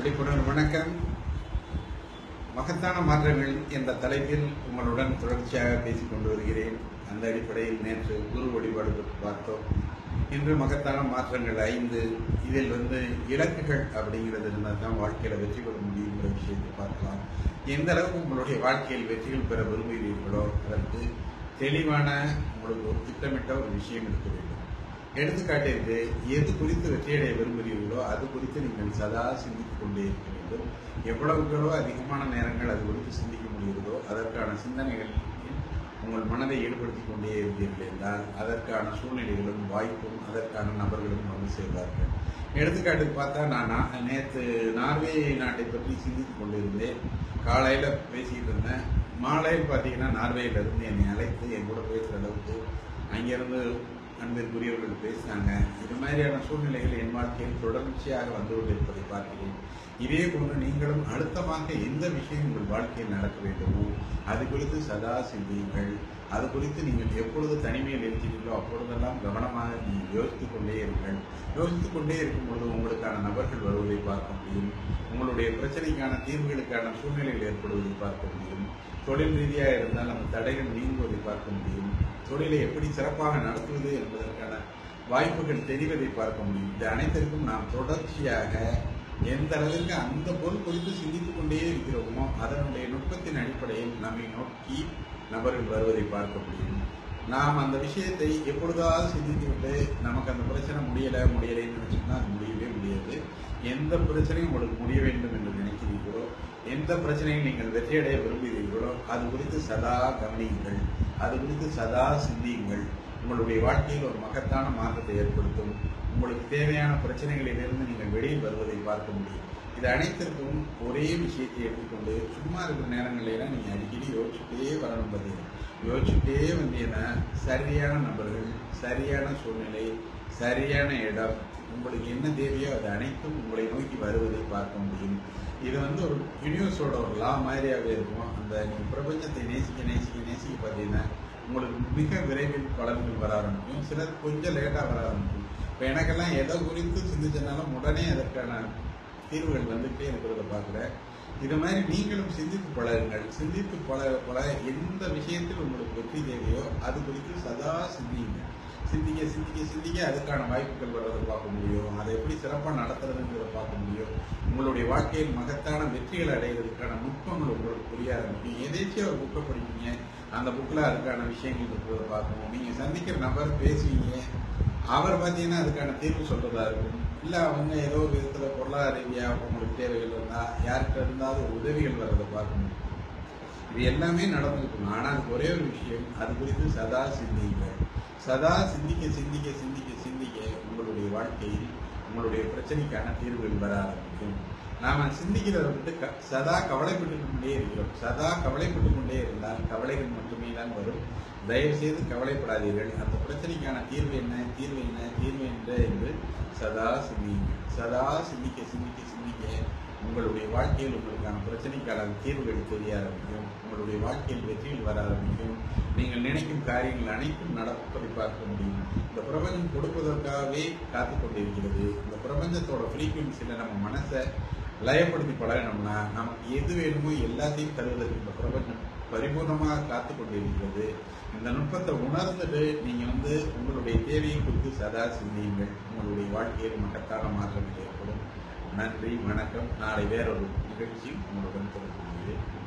விழிப்புணர்வு வணக்கம் மகத்தான மாற்றங்கள் என்ற தலைப்பில் உங்களுடன் தொடர்ச்சியாக பேசிக் கொண்டு வருகிறேன் அந்த அடிப்படையில் நேற்று குரு வழிபாடு பற்றி பார்த்தோம் இன்று மகத்தான மாற்றங்கள் ஐந்து இதில் வந்து இலக்குகள் அப்படிங்கிறது இருந்தால் தான் வாழ்க்கையில் வெற்றி பெற முடியுங்கிற விஷயத்தை பார்க்கலாம் எந்த அளவுக்கு உங்களுடைய வாழ்க்கையில் வெற்றிகள் பெற விரும்புகிறீர்களோ அதற்கு தெளிவான உங்களுக்கு ஒரு திட்டமிட்ட ஒரு விஷயம் இருக்க வேண்டும் எடுத்துக்காட்டிற்கு எது குறித்து வெற்றியடைய விரும்புகிறீர்களோ அது குறித்து நீங்கள் சதா சிந்தித்துக் கொண்டே இருக்க வேண்டும் எவ்வளவுகளோ அதிகமான நேரங்கள் அது குறித்து சிந்திக்க முடிகிறதோ அதற்கான சிந்தனைகள் உங்கள் மனதை ஈடுபடுத்திக் கொண்டே இருந்தீர்கள் என்றால் அதற்கான சூழ்நிலைகளும் வாய்ப்பும் அதற்கான நபர்களும் வந்து சேர்வார்கள் எடுத்துக்காட்டுக்கு பார்த்தா நான் நா- நேற்று நார்வே நாட்டை பற்றி சிந்தித்துக் கொண்டிருந்தேன் காலையில் பேசிக்கிட்டு இருந்தேன் மாலையில் பார்த்தீங்கன்னா நார்வேயில இருந்து என்னை அழைத்து என் கூட பேசுகிற அளவுக்கு அங்கிருந்து அன்பிற்குரியவர்கள் பேசினாங்க இது மாதிரியான சூழ்நிலைகள் என் வாழ்க்கையில் தொடர்ச்சியாக வந்து கொண்டிருப்பதை பார்க்கிறேன் இதே போன்று நீங்களும் அடுத்தமாக எந்த விஷயம் உங்கள் வாழ்க்கையில் நடக்க வேண்டுமோ அது குறித்து சதா சிந்தியுங்கள் அது குறித்து நீங்கள் எப்பொழுது தனிமையில் இருக்கிறீர்களோ அப்பொழுதெல்லாம் கவனமாக நீங்கள் யோசித்துக் கொண்டே இருங்கள் யோசித்துக் கொண்டே இருக்கும் பொழுது உங்களுக்கான நபர்கள் வருவதை பார்க்க முடியும் உங்களுடைய பிரச்சனைக்கான தீர்வுகளுக்கான சூழ்நிலைகள் ஏற்படுவதை பார்க்க முடியும் தொழில் ரீதியாக இருந்தால் அந்த தடைகள் நீங்குவதை பார்க்க முடியும் தொழிலை எப்படி சிறப்பாக நடத்துவது என்பதற்கான வாய்ப்புகள் தெரிவதை பார்க்க முடியும் இது அனைத்திற்கும் நாம் தொடர்ச்சியாக எந்த அளவிற்கு அந்த பொருள் குறித்து சிந்தித்துக் கொண்டே இருக்கிறோமோ அதனுடைய நுட்பத்தின் அடிப்படையில் நம்மை நோக்கி நபர்கள் வருவதை பார்க்க முடியும் நாம் அந்த விஷயத்தை எப்பொழுதாவது சிந்தித்துவிட்டு நமக்கு அந்த பிரச்சனை முடியலை முடியலைன்னு நினைச்சோம்னா அது முடியவே முடியாது எந்த பிரச்சனையும் உங்களுக்கு முடிய வேண்டும் என்று நினைக்கிறீர்களோ எந்த பிரச்சனையும் நீங்கள் வெற்றியடைய விரும்புகிறீர்களோ அது குறித்து சதா கவனியுங்கள் அது குறித்து சதா சிந்தியுங்கள் உங்களுடைய வாழ்க்கையில் ஒரு மகத்தான மாற்றத்தை ஏற்படுத்தும் உங்களுக்கு தேவையான பிரச்சனைகளிலிருந்து நீங்கள் வெளியில் வருவதை பார்க்க முடியும் இது அனைத்திற்கும் ஒரே விஷயத்தை எடுத்துக்கொண்டு சும்மா இருக்கிற நேரங்களிலாம் நீங்கள் அடிக்கடி யோசிச்சுட்டே வரணும் பார்த்தீங்க யோசிச்சுட்டே வந்தீங்கன்னா சரியான நபர்கள் சரியான சூழ்நிலை சரியான இடம் உங்களுக்கு என்ன தேவையோ அது அனைத்தும் உங்களை நோக்கி வருவதை பார்க்க முடியும் இது வந்து ஒரு யூனிவர்ஸோட ஒரு லா மாதிரியாகவே இருக்கும் அந்த நீங்கள் பிரபஞ்சத்தை நேசிக்க நேசிக்க நேசிக்க பார்த்தீங்கன்னா உங்களுக்கு மிக விரைவில் பலன்கள் வர ஆரம்பிக்கும் சிலர் கொஞ்சம் லேட்டாக வர ஆரம்பிக்கும் இப்போ எனக்கெல்லாம் எதை குறித்து சிந்திச்சனாலும் உடனே அதற்கான தீர்வுகள் வந்துகிட்டே இருக்கிறத பார்க்குறேன் இது மாதிரி நீங்களும் சிந்தித்து பழகுங்கள் சிந்தித்து பழக பழக எந்த விஷயத்தில் உங்களுக்கு வெற்றி தேவையோ அது குறித்து சதா சிந்தியுங்க சிந்திக்க சிந்திக்க சிந்திக்க அதுக்கான வாய்ப்புகள் வர்றதை பார்க்க முடியும் அதை எப்படி சிறப்பாக நடத்துறதுங்கிறத பார்க்க முடியும் உங்களுடைய வாழ்க்கையில் மகத்தான வெற்றிகள் அடைவதற்கான நுட்பங்கள் உங்களுக்கு புரிய ஆரம்பிக்கும் எதேச்சும் ஒரு புக்கை படிப்பீங்க அந்த புக்கில் அதுக்கான விஷயங்கள் இருக்கிறத பார்க்கணும் நீங்கள் சந்திக்கிற நபர் பேசுவீங்க அவர் பார்த்தீங்கன்னா அதுக்கான தீர்வு சொல்றதா இருக்கும் இல்லை அவங்க ஏதோ ஒரு விதத்தில் பொருளாதார ரீதியாக உங்களுக்கு தேவைகள் இருந்தால் யார்கிட்ட இருந்தாவது உதவிகள் வர்றதை பார்க்கணும் இது எல்லாமே நடந்துருக்கும் ஆனால் அதுக்கு ஒரே ஒரு விஷயம் அது குறித்து சதா சிந்திங்க சதா சிந்திக்க சிந்திக்க சிந்திக்க சிந்திக்க உங்களுடைய வாழ்க்கையில் உங்களுடைய பிரச்சனைக்கான தீர்வுகள் வர ஆரம்பிக்கும் நாம சிந்திக்கிறத விட்டு க- சதா கவலைப்பட்டு கொண்டே இருக்கிறோம் சதா கவலைப்பட்டு கொண்டே இருந்தால் கவலைகள் மட்டுமே தான் வரும் தயவு செய்து கவலைப்படாதீர்கள் அந்த பிரச்சனைக்கான தீர்வு என்ன தீர்வு என்ன தீர்வு என்ன என்று சதா சிந்திங்க சதா சிந்திக்க சிந்திக்க சிந்திக்க உங்களுடைய வாழ்க்கையில் உங்களுக்கான பிரச்சனைக்கான தீர்வுகள் தெரிய ஆரம்பிக்கும் உங்களுடைய வாழ்க்கையில் வெற்றிகள் வர ஆரம்பிக்கும் நீங்கள் நினைக்கும் காரியங்கள் அனைத்தும் நடப்பதை பார்க்க முடியும் இந்த பிரபஞ்சம் கொடுப்பதற்காகவே காத்து கொண்டிருக்கிறது இந்த பிரபஞ்சத்தோட ஃப்ரீக்குவன்சியில் நம்ம மனசை லயப்படுத்தி பழகினோம்னா நமக்கு எது வேணுமோ எல்லாத்தையும் தருவதற்கு இந்த பிரபஞ்சம் பரிபூர்ணமாக காத்து கொண்டிருக்கிறது இந்த நுட்பத்தை உணர்ந்துட்டு நீங்க வந்து உங்களுடைய தேவையை குறித்து சதா சிந்தியுங்கள் உங்களுடைய வாழ்க்கையில் மகத்தான மாற்றங்கள் ஏற்படும் நன்றி வணக்கம் நாளை வேறொரு நிகழ்ச்சி உங்களுடன் தொடர்பு கொள்கிறேன்